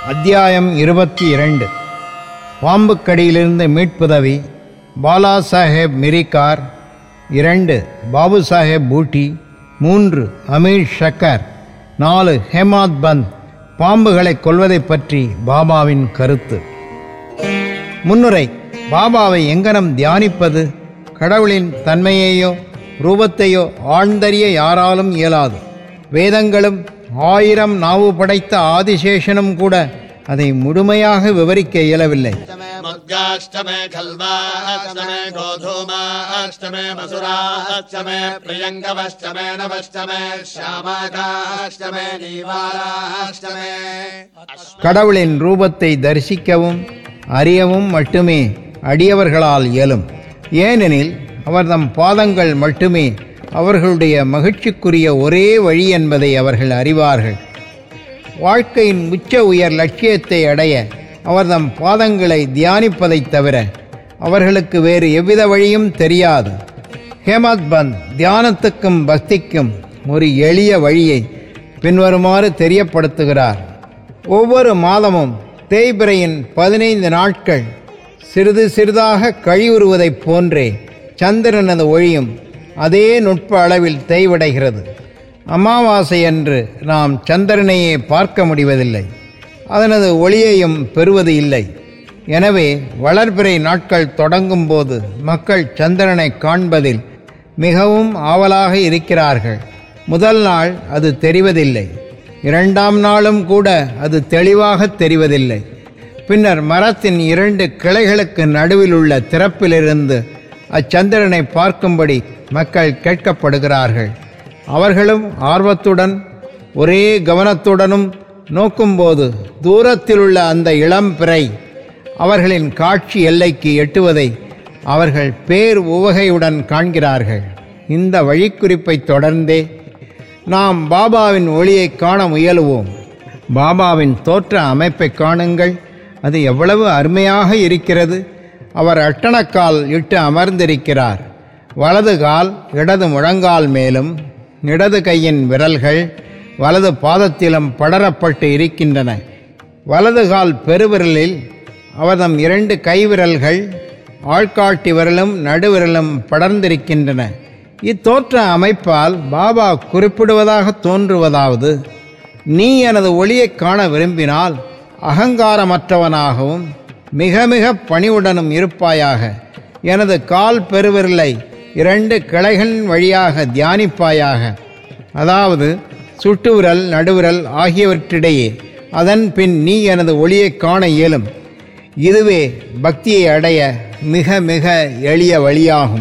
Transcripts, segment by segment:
அத்தியாயம் இருபத்தி இரண்டு பாம்புக்கடியிலிருந்து மீட்புதவி பாலா சாஹேப் மிரிகார் இரண்டு பாபு சாஹேப் பூட்டி மூன்று அமீர் ஷக்கர் நாலு ஹேமாத் பந்த் பாம்புகளை கொல்வதைப் பற்றி பாபாவின் கருத்து முன்னுரை பாபாவை எங்கனம் தியானிப்பது கடவுளின் தன்மையையோ ரூபத்தையோ ஆழ்ந்தறிய யாராலும் இயலாது வேதங்களும் ஆயிரம் நாவு படைத்த ஆதிசேஷனும் கூட அதை முழுமையாக விவரிக்க இயலவில்லை मुद्गाष्टमे खल्वाष्टमे गोधूमाष्टमे मसुराष्टमे प्रियङ्गवष्टमे नवष्टमे श्यामाकाष्टमे नीवाराष्टमे கடவுளின் ரூபத்தை தரிசிக்கவும் அறியவும் மட்டுமே அடியவர்களால் இயலும் ஏனெனில் அவர் தம் பாதங்கள் மட்டுமே அவர்களுடைய மகிழ்ச்சிக்குரிய ஒரே வழி என்பதை அவர்கள் அறிவார்கள் வாழ்க்கையின் உச்ச உயர் லட்சியத்தை அடைய அவர் தம் பாதங்களை தியானிப்பதைத் தவிர அவர்களுக்கு வேறு எவ்வித வழியும் தெரியாது ஹேமத் பந்த் தியானத்துக்கும் பக்திக்கும் ஒரு எளிய வழியை பின்வருமாறு தெரியப்படுத்துகிறார் ஒவ்வொரு மாதமும் தேய்பிரையின் பதினைந்து நாட்கள் சிறிது சிறிதாக கழிவுறுவதைப் போன்றே சந்திரனது ஒளியும் அதே நுட்ப அளவில் தேய்வடைகிறது அமாவாசை அன்று நாம் சந்திரனையே பார்க்க முடிவதில்லை அதனது ஒளியையும் பெறுவது இல்லை எனவே வளர்பிறை நாட்கள் தொடங்கும் போது மக்கள் சந்திரனை காண்பதில் மிகவும் ஆவலாக இருக்கிறார்கள் முதல் நாள் அது தெரிவதில்லை இரண்டாம் நாளும் கூட அது தெளிவாக தெரிவதில்லை பின்னர் மரத்தின் இரண்டு கிளைகளுக்கு நடுவில் உள்ள திறப்பிலிருந்து அச்சந்திரனை பார்க்கும்படி மக்கள் கேட்கப்படுகிறார்கள் அவர்களும் ஆர்வத்துடன் ஒரே கவனத்துடனும் நோக்கும்போது தூரத்தில் உள்ள அந்த இளம் பிறை அவர்களின் காட்சி எல்லைக்கு எட்டுவதை அவர்கள் பேர் உவகையுடன் காண்கிறார்கள் இந்த வழிக்குறிப்பை தொடர்ந்தே நாம் பாபாவின் ஒளியை காண முயலுவோம் பாபாவின் தோற்ற அமைப்பை காணுங்கள் அது எவ்வளவு அருமையாக இருக்கிறது அவர் அட்டணக்கால் இட்டு அமர்ந்திருக்கிறார் வலது கால் இடது முழங்கால் மேலும் இடது கையின் விரல்கள் வலது பாதத்திலும் படரப்பட்டு இருக்கின்றன வலது கால் பெருவிரலில் அவதம் இரண்டு கைவிரல்கள் ஆள்காட்டி விரலும் நடுவிரலும் படர்ந்திருக்கின்றன இத்தோற்ற அமைப்பால் பாபா குறிப்பிடுவதாக தோன்றுவதாவது நீ எனது ஒளியைக் காண விரும்பினால் அகங்காரமற்றவனாகவும் மிக மிக பணிவுடனும் இருப்பாயாக எனது கால் பெருவிரலை இரண்டு கிளைகளின் வழியாக தியானிப்பாயாக அதாவது சுட்டுவிரல் நடுவிரல் ஆகியவற்றிடையே அதன் பின் நீ எனது ஒளியைக் காண இயலும் இதுவே பக்தியை அடைய மிக மிக எளிய வழியாகும்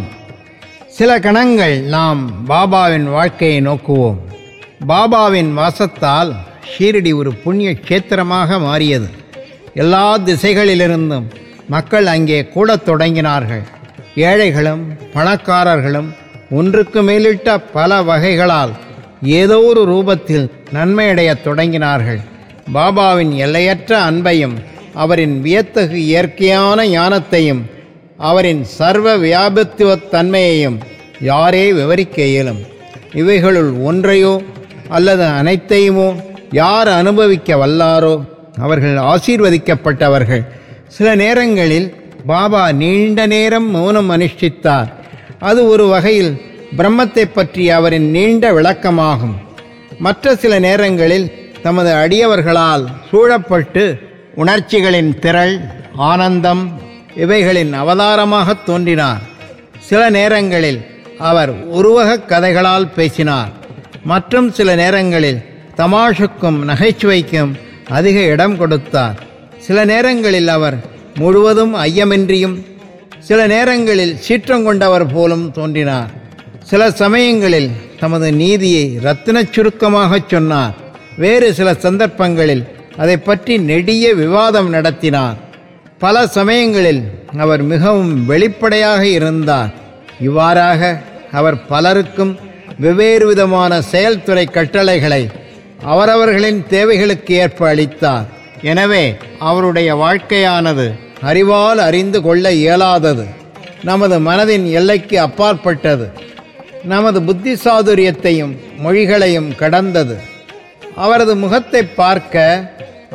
சில கணங்கள் நாம் பாபாவின் வாழ்க்கையை நோக்குவோம் பாபாவின் வாசத்தால் ஷீரடி ஒரு புண்ணிய கஷேத்திரமாக மாறியது எல்லா திசைகளிலிருந்தும் மக்கள் அங்கே கூடத் தொடங்கினார்கள் ஏழைகளும் பணக்காரர்களும் ஒன்றுக்கு மேலிட்ட பல வகைகளால் ஏதோ ஒரு ரூபத்தில் நன்மையடையத் தொடங்கினார்கள் பாபாவின் எல்லையற்ற அன்பையும் அவரின் வியத்தகு இயற்கையான ஞானத்தையும் அவரின் சர்வ வியாபித்துவத் தன்மையையும் யாரே விவரிக்க இயலும் இவைகளுள் ஒன்றையோ அல்லது அனைத்தையுமோ யார் அனுபவிக்க வல்லாரோ அவர்கள் ஆசீர்வதிக்கப்பட்டவர்கள் சில நேரங்களில் பாபா நீண்ட நேரம் மௌனம் அனுஷ்டித்தார் அது ஒரு வகையில் பிரம்மத்தை பற்றிய அவரின் நீண்ட விளக்கமாகும் மற்ற சில நேரங்களில் தமது அடியவர்களால் சூழப்பட்டு உணர்ச்சிகளின் திரள் ஆனந்தம் இவைகளின் அவதாரமாக தோன்றினார் சில நேரங்களில் அவர் உருவகக் கதைகளால் பேசினார் மற்றும் சில நேரங்களில் தமாஷுக்கும் நகைச்சுவைக்கும் அதிக இடம் கொடுத்தார் சில நேரங்களில் அவர் முழுவதும் ஐயமின்றியும் சில நேரங்களில் சீற்றம் கொண்டவர் போலும் தோன்றினார் சில சமயங்களில் தமது நீதியை ரத்தினச் சுருக்கமாகச் சொன்னார் வேறு சில சந்தர்ப்பங்களில் அதை பற்றி நெடிய விவாதம் நடத்தினார் பல சமயங்களில் அவர் மிகவும் வெளிப்படையாக இருந்தார் இவ்வாறாக அவர் பலருக்கும் வெவ்வேறு விதமான செயல்துறை கட்டளைகளை அவரவர்களின் தேவைகளுக்கு ஏற்ப அளித்தார் எனவே அவருடைய வாழ்க்கையானது அறிவால் அறிந்து கொள்ள இயலாதது நமது மனதின் எல்லைக்கு அப்பாற்பட்டது நமது புத்தி சாதுரியத்தையும் மொழிகளையும் கடந்தது அவரது முகத்தை பார்க்க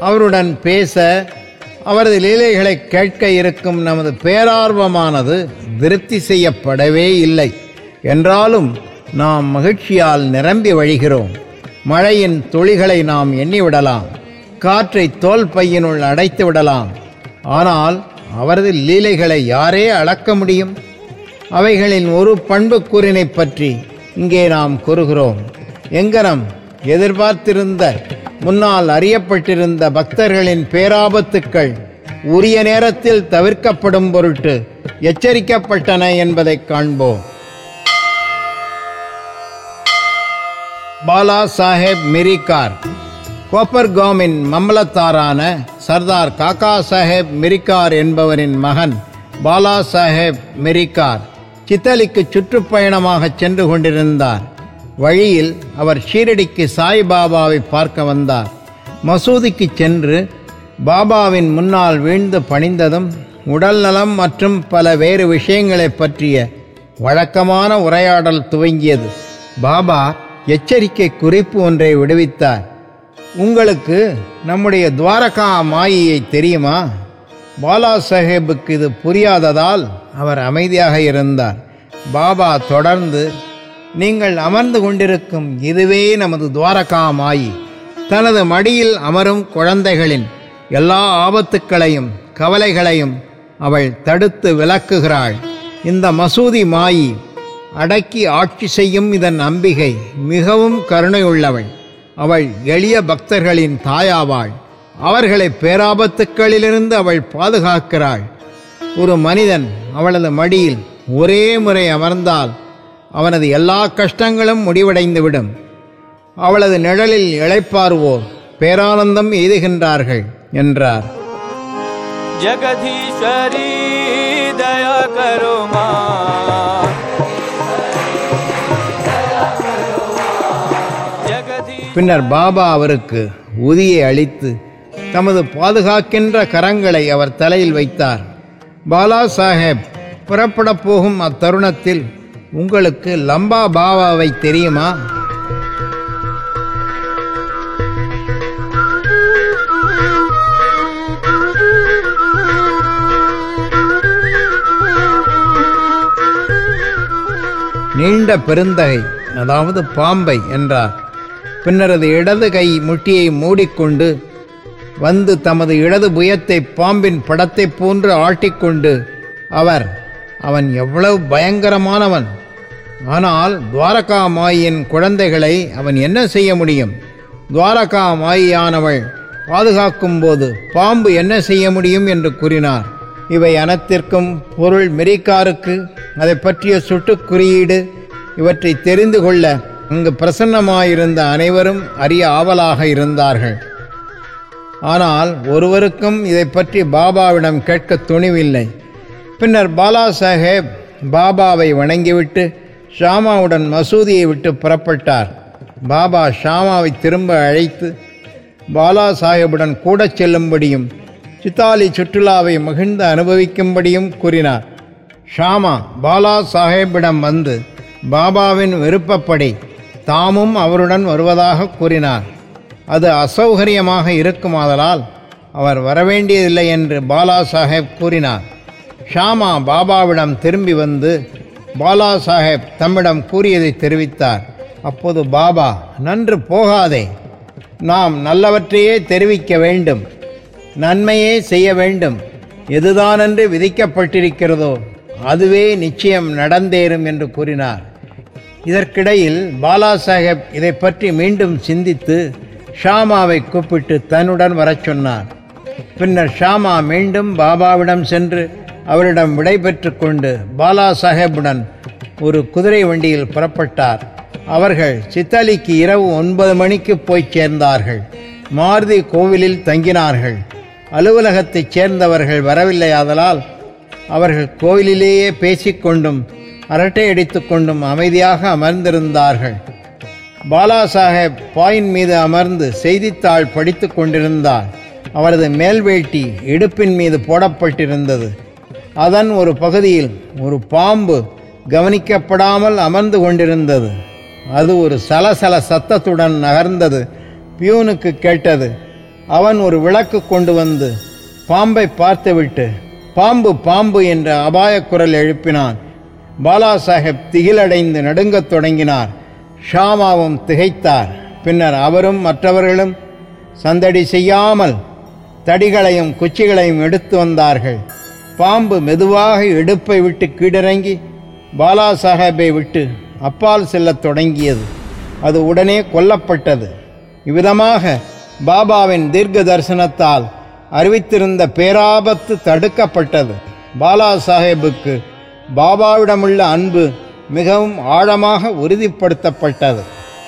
அவருடன் பேச அவரது லீலைகளை கேட்க இருக்கும் நமது பேரார்வமானது திருப்தி செய்யப்படவே இல்லை என்றாலும் நாம் மகிழ்ச்சியால் நிரம்பி வழிகிறோம் மழையின் துளிகளை நாம் எண்ணிவிடலாம் காற்றை தோல் பையினுள் அடைத்து விடலாம் ஆனால் அவரது லீலைகளை யாரே அளக்க முடியும் அவைகளின் ஒரு பண்புக்கூறினை பற்றி இங்கே நாம் கூறுகிறோம் எங்கனம் எதிர்பார்த்திருந்த முன்னால் அறியப்பட்டிருந்த பக்தர்களின் பேராபத்துக்கள் உரிய நேரத்தில் தவிர்க்கப்படும் பொருட்டு எச்சரிக்கப்பட்டன என்பதைக் காண்போம் பாலா சாஹேப் மிரிகார் கோப்பர்காமின் மம்மலத்தாரான சர்தார் காக்கா சாஹேப் மிரிகார் என்பவரின் மகன் பாலா சாஹேப் மிரிகார் சித்தலிக்கு சுற்றுப்பயணமாக சென்று கொண்டிருந்தார் வழியில் அவர் ஷீரடிக்கு சாய்பாபாவை பார்க்க வந்தார் மசூதிக்கு சென்று பாபாவின் முன்னால் வீழ்ந்து பணிந்ததும் உடல் நலம் மற்றும் பல வேறு விஷயங்களைப் பற்றிய வழக்கமான உரையாடல் துவங்கியது பாபா எச்சரிக்கை குறிப்பு ஒன்றை விடுவித்தார் உங்களுக்கு நம்முடைய துவாரகா மாயியை தெரியுமா பாலா சாஹேபுக்கு இது புரியாததால் அவர் அமைதியாக இருந்தார் பாபா தொடர்ந்து நீங்கள் அமர்ந்து கொண்டிருக்கும் இதுவே நமது துவாரகா மாயி தனது மடியில் அமரும் குழந்தைகளின் எல்லா ஆபத்துக்களையும் கவலைகளையும் அவள் தடுத்து விலக்குகிறாள் இந்த மசூதி மாயி அடக்கி ஆட்சி செய்யும் இதன் அம்பிகை மிகவும் கருணையுள்ளவள் அவள் எளிய பக்தர்களின் தாயாவாள் அவர்களை பேராபத்துக்களிலிருந்து அவள் பாதுகாக்கிறாள் ஒரு மனிதன் அவளது மடியில் ஒரே முறை அமர்ந்தால் அவனது எல்லா கஷ்டங்களும் முடிவடைந்துவிடும் அவளது நிழலில் இளைப்பாறுவோர் பேரானந்தம் எய்துகின்றார்கள் என்றார் जगदीश्वरी दया करो माँ जगदीश பின்னர் பாபா அவருக்கு உதியை அளித்து தமது பாதுகாக்கின்ற கரங்களை அவர் தலையில் வைத்தார் பாலா சாஹேப் புறப்படப் போகும் அத்தருணத்தில் உங்களுக்கு லம்பா பாபாவை தெரியுமா நீண்ட பெருந்தகை அதாவது பாம்பை என்றார் பின்னர் அது இடது கை முட்டியை மூடிக்கொண்டு வந்து தமது இடது புயத்தை பாம்பின் படத்தைப் போன்று ஆட்டிக்கொண்டு அவர் அவன் எவ்வளவு பயங்கரமானவன் ஆனால் துவாரகா மாயின் குழந்தைகளை அவன் என்ன செய்ய முடியும் துவாரகா மாயியானவள் பாதுகாக்கும் போது பாம்பு என்ன செய்ய முடியும் என்று கூறினார் இவை அனைத்திற்கும் பொருள் மெரிக்காருக்கு அதை பற்றிய சுட்டுக் குறியீடு இவற்றை தெரிந்து கொள்ள அங்கு பிரசன்னமாயிருந்த அனைவரும் அறிய ஆவலாக இருந்தார்கள் ஆனால் ஒருவருக்கும் இதை பற்றி பாபாவிடம் கேட்க துணிவில்லை பின்னர் பாலா சாஹேப் பாபாவை வணங்கிவிட்டு ஷாமாவுடன் மசூதியை விட்டு புறப்பட்டார் பாபா ஷாமாவை திரும்ப அழைத்து பாலா சாஹேபுடன் கூட செல்லும்படியும் சித்தாலி சுற்றுலாவை மகிழ்ந்து அனுபவிக்கும்படியும் கூறினார் ஷாமா பாலா சாஹேபிடம் வந்து பாபாவின் விருப்பப்படி தாமும் அவருடன் வருவதாக கூறினார் அது அசௌகரியமாக இருக்குமாதலால் அவர் வரவேண்டியதில்லை என்று பாலா சாஹேப் கூறினார் ஷாமா பாபாவிடம் திரும்பி வந்து பாலா சாஹேப் தம்மிடம் கூறியதை தெரிவித்தார் அப்போது பாபா நன்று போகாதே நாம் நல்லவற்றையே தெரிவிக்க வேண்டும் நன்மையே செய்ய வேண்டும் எதுதானென்று விதிக்கப்பட்டிருக்கிறதோ அதுவே நிச்சயம் நடந்தேறும் என்று கூறினார் இதற்கிடையில் பாலா சாஹேப் இதை பற்றி மீண்டும் சிந்தித்து ஷாமாவை கூப்பிட்டு தன்னுடன் வரச் சொன்னார் பின்னர் ஷாமா மீண்டும் பாபாவிடம் சென்று அவரிடம் விடை பெற்றுக் கொண்டு பாலா சாஹேபுடன் ஒரு குதிரை வண்டியில் புறப்பட்டார் அவர்கள் சித்தாலிக்கு இரவு ஒன்பது மணிக்கு போய் சேர்ந்தார்கள் மாருதி கோவிலில் தங்கினார்கள் அலுவலகத்தைச் சேர்ந்தவர்கள் வரவில்லையாதலால் அவர்கள் கோவிலிலேயே பேசிக்கொண்டும் அரட்டை அடித்துக்கொண்டும் அமைதியாக அமர்ந்திருந்தார்கள் பாலா சாஹேப் பாயின் மீது அமர்ந்து செய்தித்தாள் படித்துக் கொண்டிருந்தார் அவரது மேல்வேட்டி இடுப்பின் மீது போடப்பட்டிருந்தது அதன் ஒரு பகுதியில் ஒரு பாம்பு கவனிக்கப்படாமல் அமர்ந்து கொண்டிருந்தது அது ஒரு சலசல சத்தத்துடன் நகர்ந்தது பியூனுக்கு கேட்டது அவன் ஒரு விளக்கு கொண்டு வந்து பாம்பை பார்த்துவிட்டு பாம்பு பாம்பு என்ற அபாயக் குரல் எழுப்பினான் பாலா சாஹேப் திகிலடைந்து நடுங்கத் தொடங்கினார் ஷாமாவும் திகைத்தார் பின்னர் அவரும் மற்றவர்களும் சந்தடி செய்யாமல் தடிகளையும் குச்சிகளையும் எடுத்து வந்தார்கள் பாம்பு மெதுவாக இடுப்பை விட்டு கீழிறங்கி பாலா சாஹேபை விட்டு அப்பால் செல்லத் தொடங்கியது அது உடனே கொல்லப்பட்டது இவ்விதமாக பாபாவின் தீர்க்க தரிசனத்தால் அறிவித்திருந்த பேராபத்து தடுக்கப்பட்டது பாலா சாஹேபுக்கு பாபாவிடமுள்ள அன்பு மிகவும் ஆழமாக உறுதிப்படுத்தப்பட்டது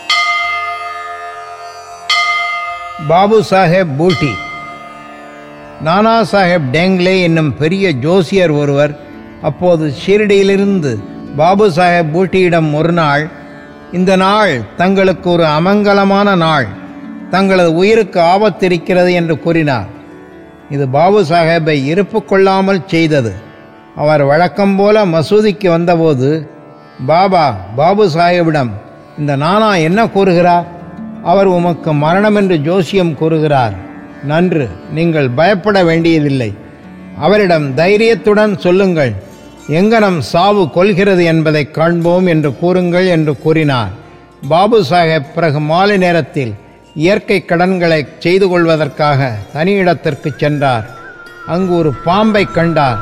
பாபு சாஹேப் பூட்டி நானா சாஹேப் டேங்லே என்னும் பெரிய ஜோசியர் ஒருவர் அப்போது ஷீரடியிலிருந்து பாபு சாஹேப் பூட்டியிடம் ஒரு நாள் இந்த நாள் தங்களுக்கு ஒரு அமங்கலமான நாள் தங்களது உயிருக்கு ஆபத்திருக்கிறது என்று கூறினார் இது பாபு சாஹேபை இருப்பு கொள்ளாமல் செய்தது அவர் வழக்கம் போல மசூதிக்கு வந்தபோது பாபா பாபு சாஹேபிடம் இந்த நானா என்ன கூறுகிறார் அவர் உமக்கு மரணம் என்று ஜோசியம் கூறுகிறார் நன்று நீங்கள் பயப்பட வேண்டியதில்லை அவரிடம் தைரியத்துடன் சொல்லுங்கள் எங்கனம் சாவு கொள்கிறது என்பதை காண்போம் என்று கூறுங்கள் என்று கூறினார் பாபு சாஹேப் பிறகு மாலை நேரத்தில் இயற்கை கடன்களை செய்து கொள்வதற்காக தனி இடத்திற்கு சென்றார் அங்கு ஒரு பாம்பை கண்டார்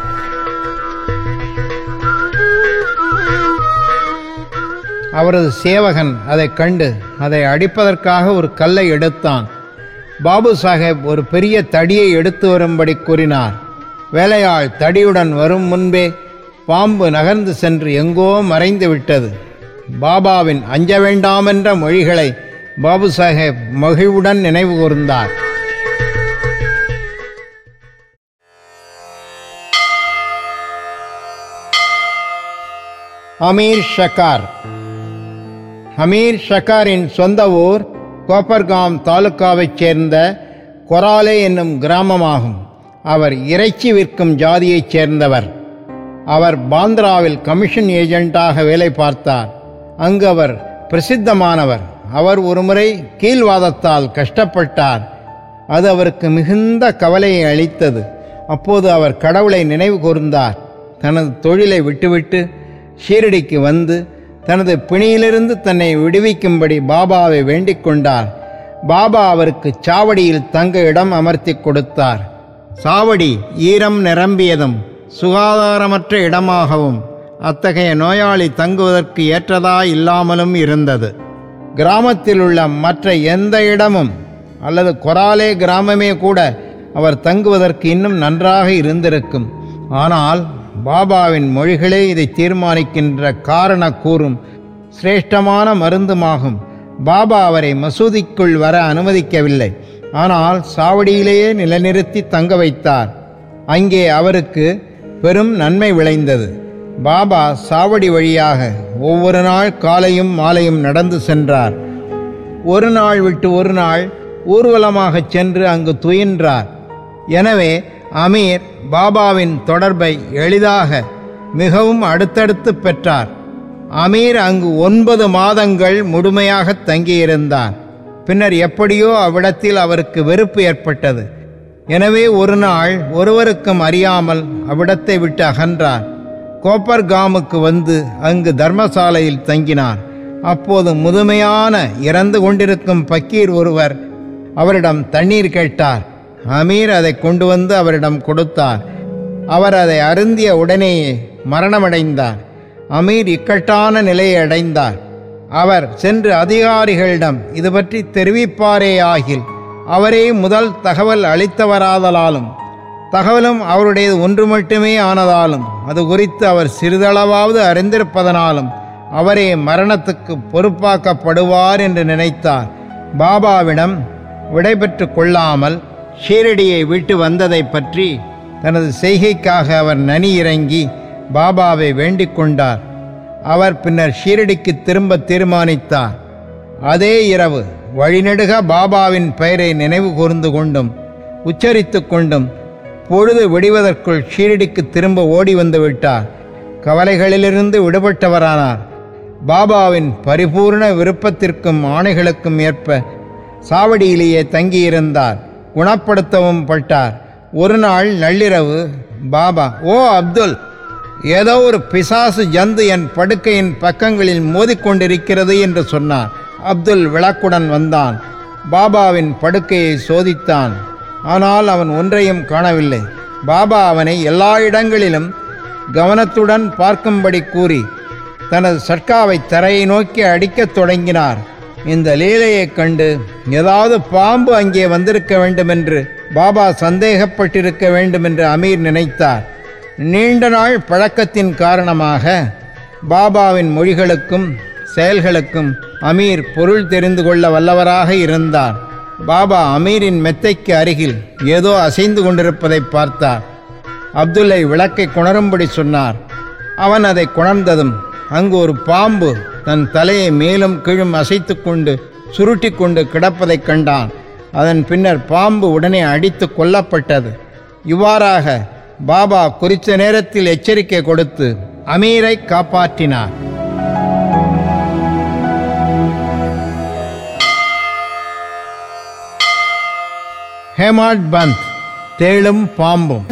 அவரது சேவகன் அதைக் கண்டு அதை அடிப்பதற்காக ஒரு கல்லை எடுத்தான் பாபு சாஹேப் ஒரு பெரிய தடியை எடுத்து வரும்படி கூறினார் வேலையாள் தடியுடன் வரும் முன்பே பாம்பு நகர்ந்து சென்று எங்கோ மறைந்து விட்டது பாபாவின் அஞ்ச வேண்டாமென்ற மொழிகளை பாபு சாஹேப் மகிழ்வுடன் நினைவு கூர்ந்தார் அமீர் ஷக்கார் அமீர் ஷக்காரின் சொந்த ஊர் கோப்பர்காம் தாலுக்காவைச் சேர்ந்த கொராலே என்னும் கிராமமாகும் அவர் இறைச்சி விற்கும் ஜாதியைச் சேர்ந்தவர் அவர் பாந்திராவில் கமிஷன் ஏஜென்ட்டாக வேலை பார்த்தார் அங்கு அவர் பிரசித்தமானவர் அவர் ஒருமுறை கீழ்வாதத்தால் கஷ்டப்பட்டார் அது அவருக்கு மிகுந்த கவலையை அளித்தது அப்போது அவர் கடவுளை நினைவு கூர்ந்தார் தனது தொழிலை விட்டுவிட்டு ஷீரடிக்கு வந்து தனது பிணியிலிருந்து தன்னை விடுவிக்கும்படி பாபாவை வேண்டிக் கொண்டார் பாபா அவருக்கு சாவடியில் தங்க இடம் அமர்த்தி கொடுத்தார் சாவடி ஈரம் நிரம்பியதும் சுகாதாரமற்ற இடமாகவும் அத்தகைய நோயாளி தங்குவதற்கு ஏற்றதா இல்லாமலும் இருந்தது கிராமத்தில் உள்ள மற்ற எந்த இடமும் அல்லது கொராலே கிராமமே கூட அவர் தங்குவதற்கு இன்னும் நன்றாக இருந்திருக்கும் ஆனால் பாபாவின் மொழிகளே இதை தீர்மானிக்கின்ற காரண கூறும் சிரேஷ்டமான மருந்துமாகும் பாபா அவரை மசூதிக்குள் வர அனுமதிக்கவில்லை ஆனால் சாவடியிலேயே நிலைநிறுத்தி தங்க வைத்தார் அங்கே அவருக்கு பெரும் நன்மை விளைந்தது பாபா சாவடி வழியாக ஒவ்வொரு நாள் காலையும் மாலையும் நடந்து சென்றார் ஒரு நாள் விட்டு ஒரு நாள் ஊர்வலமாகச் சென்று அங்கு துயின்றார் எனவே அமீர் பாபாவின் தொடர்பை எளிதாக மிகவும் அடுத்தடுத்து பெற்றார் அமீர் அங்கு ஒன்பது மாதங்கள் முழுமையாக தங்கியிருந்தார் பின்னர் எப்படியோ அவ்விடத்தில் அவருக்கு வெறுப்பு ஏற்பட்டது எனவே ஒரு நாள் ஒருவருக்கும் அறியாமல் அவ்விடத்தை விட்டு அகன்றார் கோப்பர்காமுக்கு வந்து அங்கு தர்மசாலையில் தங்கினார் அப்போது முதுமையான இறந்து கொண்டிருக்கும் பக்கீர் ஒருவர் அவரிடம் தண்ணீர் கேட்டார் அமீர் அதை கொண்டு வந்து அவரிடம் கொடுத்தார் அவர் அதை அருந்திய உடனேயே மரணமடைந்தார் அமீர் இக்கட்டான நிலையை அடைந்தார் அவர் சென்று அதிகாரிகளிடம் இது பற்றி தெரிவிப்பாரேயாகில் அவரே முதல் தகவல் அளித்தவராதலாலும் தகவலும் அவருடையது ஒன்று மட்டுமே ஆனதாலும் அது குறித்து அவர் சிறிதளவாவது அறிந்திருப்பதனாலும் அவரே மரணத்துக்கு பொறுப்பாக்கப்படுவார் என்று நினைத்தார் பாபாவிடம் விடைபெற்று கொள்ளாமல் ஷீரடியை விட்டு வந்ததை பற்றி தனது செய்கைக்காக அவர் நனி இறங்கி பாபாவை வேண்டிக் கொண்டார் அவர் பின்னர் ஷீரடிக்கு திரும்ப தீர்மானித்தார் அதே இரவு வழிநெடுக பாபாவின் பெயரை நினைவு கூர்ந்து கொண்டும் உச்சரித்து கொண்டும் பொழுது விடுவதற்குள் ஷீரடிக்கு திரும்ப ஓடி வந்து விட்டார் கவலைகளிலிருந்து விடுபட்டவரானார் பாபாவின் பரிபூர்ண விருப்பத்திற்கும் ஆணைகளுக்கும் ஏற்ப சாவடியிலேயே தங்கியிருந்தார் குணப்படுத்தவும் பட்டார் ஒரு நாள் நள்ளிரவு பாபா ஓ அப்துல் ஏதோ ஒரு பிசாசு ஜந்து என் படுக்கையின் பக்கங்களில் மோதிக்கொண்டிருக்கிறது என்று சொன்னார் அப்துல் விளக்குடன் வந்தான் பாபாவின் படுக்கையை சோதித்தான் ஆனால் அவன் ஒன்றையும் காணவில்லை பாபா அவனை எல்லா இடங்களிலும் கவனத்துடன் பார்க்கும்படி கூறி தனது சர்க்காவை தரையை நோக்கி அடிக்கத் தொடங்கினார் இந்த லீலையைக் கண்டு ஏதாவது பாம்பு அங்கே வந்திருக்க வேண்டுமென்று பாபா சந்தேகப்பட்டிருக்க வேண்டுமென்று அமீர் நினைத்தார் நீண்ட நாள் பழக்கத்தின் காரணமாக பாபாவின் மொழிகளுக்கும் செயல்களுக்கும் அமீர் பொருள் தெரிந்து கொள்ள வல்லவராக இருந்தார் பாபா அமீரின் மெத்தைக்கு அருகில் ஏதோ அசைந்து கொண்டிருப்பதை பார்த்தார் அப்துல்லை விளக்கை கொணரும்படி சொன்னார் அவன் அதை கொணர்ந்ததும் அங்கு ஒரு பாம்பு தன் தலையை மேலும் கீழும் அசைத்து கொண்டு சுருட்டி கொண்டு கிடப்பதைக் கண்டான் அதன் பின்னர் பாம்பு உடனே அடித்து கொல்லப்பட்டது இவ்வாறாக பாபா குறித்த நேரத்தில் எச்சரிக்கை கொடுத்து அமீரை காப்பாற்றினார் ஹேமாட் பந்த் தேளும் பாம்பும்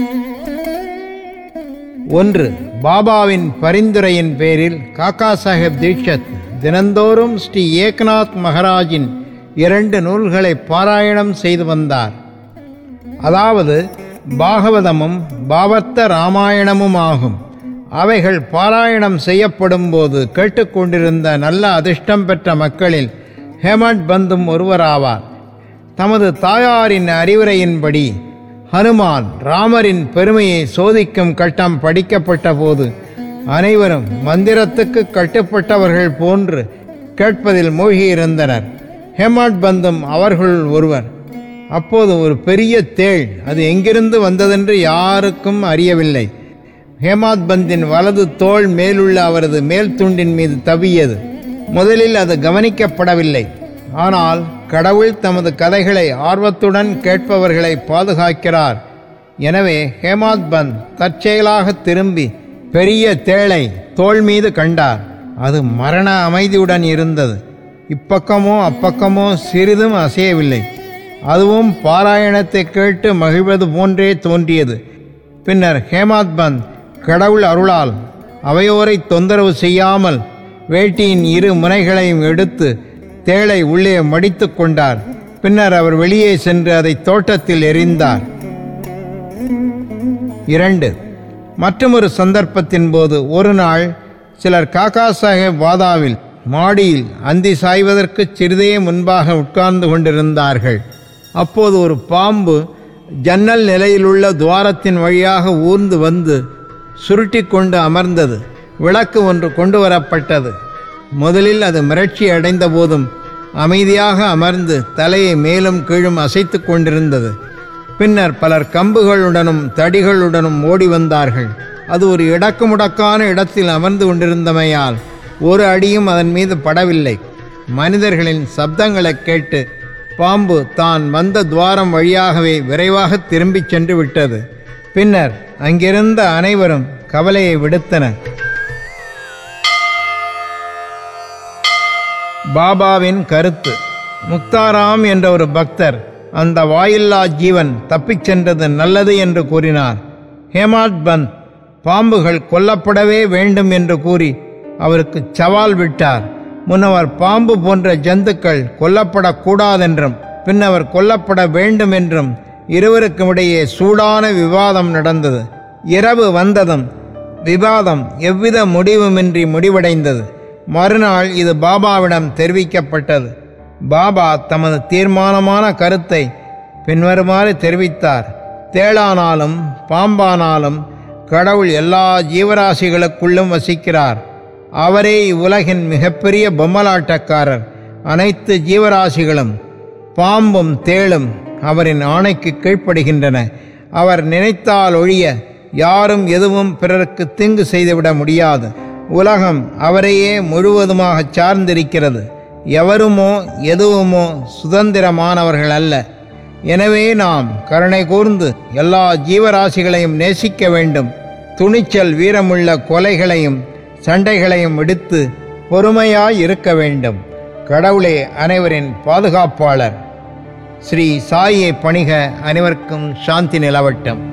ஒன்று பாபாவின் பரிந்துரையின் பேரில் காக்கா சாஹேப் தீட்சத் தினந்தோறும் ஸ்ரீ ஏக்நாத் மகராஜின் இரண்டு நூல்களை பாராயணம் செய்து வந்தார் அதாவது பாகவதமும் பாவத்த ராமாயணமும் ஆகும் அவைகள் பாராயணம் செய்யப்படும் போது கேட்டுக்கொண்டிருந்த நல்ல அதிர்ஷ்டம் பெற்ற மக்களில் ஹேமட் பந்தும் ஒருவராவார் தமது தாயாரின் அறிவுரையின்படி ஹனுமான் ராமரின் பெருமையை சோதிக்கும் கட்டம் படிக்கப்பட்ட போது அனைவரும் மந்திரத்துக்கு கட்டுப்பட்டவர்கள் போன்று கேட்பதில் மூழ்கியிருந்தனர் ஹேமாட் பந்தும் அவர்கள் ஒருவர் அப்போது ஒரு பெரிய தேள் அது எங்கிருந்து வந்ததென்று யாருக்கும் அறியவில்லை ஹேமாத் பந்தின் வலது தோள் மேலுள்ள அவரது மேல் துண்டின் மீது தவியது முதலில் அது கவனிக்கப்படவில்லை ஆனால் கடவுள் தமது கதைகளை ஆர்வத்துடன் கேட்பவர்களை பாதுகாக்கிறார் எனவே ஹேமாத் பந்த் தற்செயலாக திரும்பி பெரிய தேளை தோள் மீது கண்டார் அது மரண அமைதியுடன் இருந்தது இப்பக்கமோ அப்பக்கமோ சிறிதும் அசையவில்லை அதுவும் பாராயணத்தை கேட்டு மகிழ்வது போன்றே தோன்றியது பின்னர் ஹேமாத் பந்த் கடவுள் அருளால் அவையோரை தொந்தரவு செய்யாமல் வேட்டியின் இரு முனைகளையும் எடுத்து தேளை உள்ளே மடித்து கொண்டார் பின்னர் அவர் வெளியே சென்று அதை தோட்டத்தில் எறிந்தார் இரண்டு மற்றொரு சந்தர்ப்பத்தின் போது ஒரு நாள் சிலர் காக்கா சாஹேப் வாதாவில் மாடியில் அந்தி சாய்வதற்கு சிறிதே முன்பாக உட்கார்ந்து கொண்டிருந்தார்கள் அப்போது ஒரு பாம்பு ஜன்னல் நிலையிலுள்ள துவாரத்தின் வழியாக ஊர்ந்து வந்து சுருட்டி கொண்டு அமர்ந்தது விளக்கு ஒன்று கொண்டு வரப்பட்டது முதலில் அது மிரட்சி அடைந்த போதும் அமைதியாக அமர்ந்து தலையை மேலும் கீழும் அசைத்து கொண்டிருந்தது பின்னர் பலர் கம்புகளுடனும் தடிகளுடனும் ஓடி வந்தார்கள் அது ஒரு இடக்குமுடக்கான இடத்தில் அமர்ந்து கொண்டிருந்தமையால் ஒரு அடியும் அதன் மீது படவில்லை மனிதர்களின் சப்தங்களைக் கேட்டு பாம்பு தான் வந்த துவாரம் வழியாகவே விரைவாக திரும்பிச் சென்று விட்டது பின்னர் அங்கிருந்த அனைவரும் கவலையை விடுத்தனர் பாபாவின் கருத்து முக்தாராம் என்ற ஒரு பக்தர் அந்த வாயில்லா ஜீவன் தப்பிச் சென்றது நல்லது என்று கூறினார் ஹேமாத் பந்த் பாம்புகள் கொல்லப்படவே வேண்டும் என்று கூறி அவருக்கு சவால் விட்டார் முன்னவர் பாம்பு போன்ற ஜந்துக்கள் கொல்லப்படக்கூடாதென்றும் பின்னவர் கொல்லப்பட வேண்டும் என்றும் இருவருக்கும் இடையே சூடான விவாதம் நடந்தது இரவு வந்ததும் விவாதம் எவ்வித முடிவுமின்றி முடிவடைந்தது மறுநாள் இது பாபாவிடம் தெரிவிக்கப்பட்டது பாபா தமது தீர்மானமான கருத்தை பின்வருமாறு தெரிவித்தார் தேளானாலும் பாம்பானாலும் கடவுள் எல்லா ஜீவராசிகளுக்குள்ளும் வசிக்கிறார் அவரே இவ்வுலகின் மிகப்பெரிய பொம்மலாட்டக்காரர் அனைத்து ஜீவராசிகளும் பாம்பும் தேளும் அவரின் ஆணைக்கு கீழ்ப்படுகின்றன அவர் நினைத்தால் ஒழிய யாரும் எதுவும் பிறருக்கு தீங்கு செய்துவிட முடியாது உலகம் அவரையே முழுவதுமாக சார்ந்திருக்கிறது எவருமோ எதுவுமோ சுதந்திரமானவர்கள் அல்ல எனவே நாம் கருணை கூர்ந்து எல்லா ஜீவராசிகளையும் நேசிக்க வேண்டும் துணிச்சல் வீரமுள்ள கொலைகளையும் சண்டைகளையும் விடுத்து பொறுமையாய் இருக்க வேண்டும் கடவுளே அனைவரின் பாதுகாப்பாளர் ஸ்ரீ சாயை பணிக அனைவருக்கும் சாந்தி நிலவட்டம்